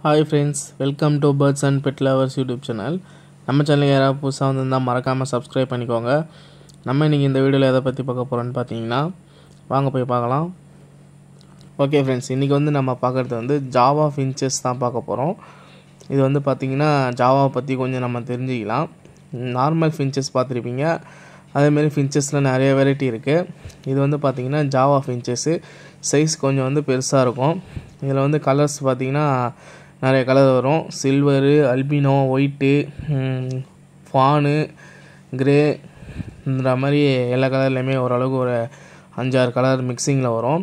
hi friends welcome to birds and pet lovers YouTube channel நம்ம channel யாராவது புதுசாக வந்திருந்தால் மறக்காமல் சப்ஸ்கிரைப் பண்ணிக்கோங்க நம்ம இன்றைக்கி இந்த வீடியோவில் எதை பற்றி பார்க்க போகிறோன்னு பார்த்தீங்கன்னா வாங்க போய் பார்க்கலாம் ஓகே ஃப்ரெண்ட்ஸ் இன்றைக்கி வந்து நம்ம பார்க்குறது வந்து ஜாவா ஃபின்ச்சஸ் தான் பார்க்க போகிறோம் இது வந்து பார்த்திங்கன்னா ஜாவாவை பற்றி கொஞ்சம் நம்ம தெரிஞ்சுக்கலாம் நார்மல் ஃபின்ச்சஸ் பார்த்துருப்பீங்க அதேமாரி ஃபின்ச்சஸில் நிறைய வெரைட்டி இருக்குது இது வந்து பார்த்திங்கன்னா ஜாவா ஃபின்ச்சஸ்ஸு சைஸ் கொஞ்சம் வந்து பெருசாக இருக்கும் இதில் வந்து கலர்ஸ் பார்த்திங்கன்னா நிறைய கலர் வரும் silver albino white fawn grey இந்த மாதிரி எல்லா கலர்லேயுமே ஓரளவுக்கு ஒரு அஞ்சாறு கலர் மிக்சிங்கில் வரும்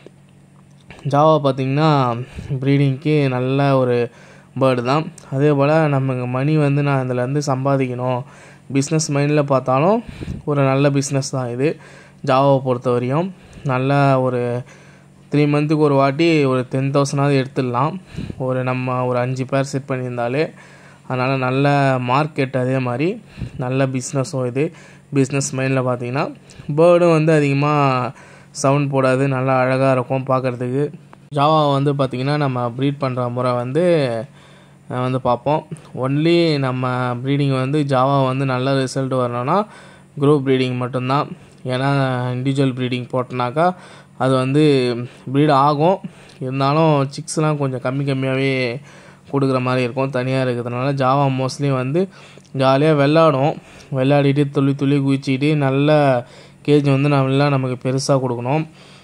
ஜாவா பார்த்திங்கன்னா ப்ரீடிங்க்கு நல்ல ஒரு பேர்டு தான் அதே போல் நமக்கு மணி வந்து நான் இதில் இருந்து சம்பாதிக்கணும் பிஸ்னஸ் மைண்டில் பார்த்தாலும் ஒரு நல்ல பிஸ்னஸ் தான் இது ஜாவாவை பொறுத்த வரையும் நல்ல ஒரு த்ரீ மந்த்துக்கு ஒரு வாட்டி ஒரு டென் தௌசண்டாவது எடுத்துடலாம் ஒரு நம்ம ஒரு அஞ்சு பேர் செட் பண்ணியிருந்தாலே அதனால் நல்ல மார்க்கெட் அதே மாதிரி நல்ல பிஸ்னஸும் இது பிஸ்னஸ் மைண்டில் பார்த்தீங்கன்னா பேர்டும் வந்து அதிகமாக சவுண்ட் போடாது நல்லா அழகாக இருக்கும் பார்க்குறதுக்கு ஜாவா வந்து பார்த்திங்கன்னா நம்ம ப்ரீட் பண்ணுற முறை வந்து வந்து பார்ப்போம் ஒன்லி நம்ம ப்ரீடிங் வந்து ஜாவா வந்து நல்ல ரிசல்ட் வரணும்னா குரூப் ப்ரீடிங் மட்டும்தான் ஏன்னா இண்டிவிஜுவல் ப்ரீடிங் போட்டோனாக்கா அது வந்து ப்ரீட் ஆகும் இருந்தாலும் சிக்ஸ்லாம் கொஞ்சம் கம்மி கம்மியாகவே கொடுக்குற மாதிரி இருக்கும் தனியாக இருக்கிறதுனால ஜாவா மோஸ்ட்லி வந்து ஜாலியாக விளாடும் விளையாடிட்டு துள்ளி துள்ளி குதிச்சிக்கிட்டு நல்ல கேஜ் வந்து நல்லா நமக்கு பெருசாக கொடுக்கணும்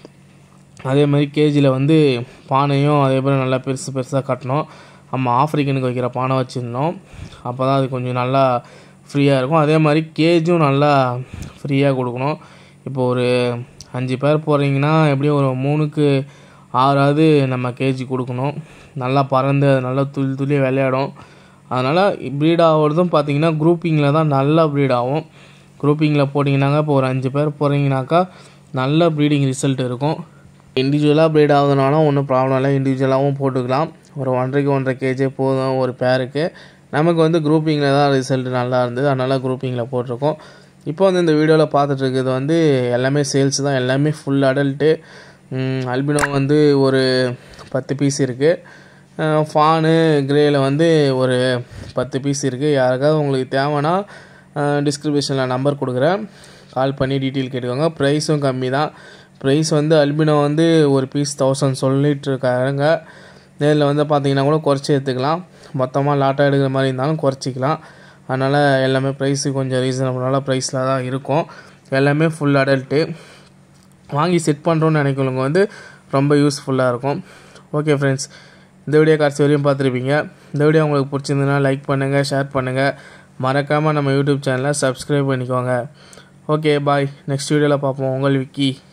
அதே மாதிரி கேஜியில் வந்து பானையும் அதே போல் நல்லா பெருசு பெருசாக கட்டணும் நம்ம ஆஃப்ரிக்கனுக்கு வைக்கிற பானை வச்சுருந்தோம் அப்போ தான் அது கொஞ்சம் நல்லா ஃப்ரீயாக இருக்கும் அதே மாதிரி கேஜும் நல்லா ஃப்ரீயாக கொடுக்கணும் இப்போ ஒரு அஞ்சு பேர் போகிறீங்கன்னா எப்படியும் ஒரு மூணுக்கு ஆறாவது நம்ம கேஜி கொடுக்கணும் நல்லா பறந்து அது நல்லா துளி துளி விளையாடும் அதனால் ப்ரீட் ஆகிறதும் பார்த்தீங்கன்னா குரூப்பிங்கில் தான் நல்லா ப்ரீட் ஆகும் குரூப்பிங்கில் போட்டிங்கனாக்கா இப்போ ஒரு அஞ்சு பேர் போகிறீங்கனாக்கா நல்ல ப்ரீடிங் ரிசல்ட் இருக்கும் இண்டிவிஜுவலாக ப்ரீட் ஆகுதுனாலும் ஒன்றும் ப்ராப்ளம் இல்லை இண்டிவிஜுவலாகவும் போட்டுக்கலாம் ஒரு ஒன்றரைக்கு ஒன்றரை கேஜே போதும் ஒரு பேருக்கு நமக்கு வந்து குரூப்பிங்கில் தான் ரிசல்ட் நல்லா இருந்தது அதனால் குரூப்பிங்கில் போட்டிருக்கோம் இப்போ வந்து இந்த வீடியோவில் பார்த்துட்டு இருக்கிறது வந்து எல்லாமே சேல்ஸ் தான் எல்லாமே ஃபுல் அடல்ட்டு அல்பினோ வந்து ஒரு பத்து பீஸ் இருக்குது ஃபானு கிரேயில் வந்து ஒரு பத்து பீஸ் இருக்குது யாருக்காவது உங்களுக்கு தேவைன்னா டிஸ்கிரிப்ஷனில் நம்பர் கொடுக்குறேன் கால் பண்ணி டீட்டெயில் கேட்டுக்கோங்க ப்ரைஸும் கம்மி தான் ப்ரைஸ் வந்து அல்பினோ வந்து ஒரு பீஸ் தௌசண்ட் சொல்லிட்டு இருக்காங்க நேரில் வந்து பார்த்தீங்கன்னா கூட குறைச்சி எடுத்துக்கலாம் மொத்தமாக லாட்டாக எடுக்கிற மாதிரி இருந்தாலும் குறைச்சிக்கலாம் அதனால் எல்லாமே ப்ரைஸு கொஞ்சம் ரீசனபிளான ப்ரைஸில் தான் இருக்கும் எல்லாமே ஃபுல் அடல்ட்டு வாங்கி செட் பண்ணுறோன்னு நினைக்கிறவங்க வந்து ரொம்ப யூஸ்ஃபுல்லாக இருக்கும் ஓகே ஃப்ரெண்ட்ஸ் இந்த வீடியோ கடைசி வரையும் பார்த்துருப்பீங்க இந்த வீடியோ உங்களுக்கு பிடிச்சிருந்ததுன்னா லைக் பண்ணுங்கள் ஷேர் பண்ணுங்கள் மறக்காமல் நம்ம யூடியூப் சேனலை சப்ஸ்கிரைப் பண்ணிக்கோங்க ஓகே பாய் நெக்ஸ்ட் வீடியோவில் பார்ப்போம் உங்கள் விக்கி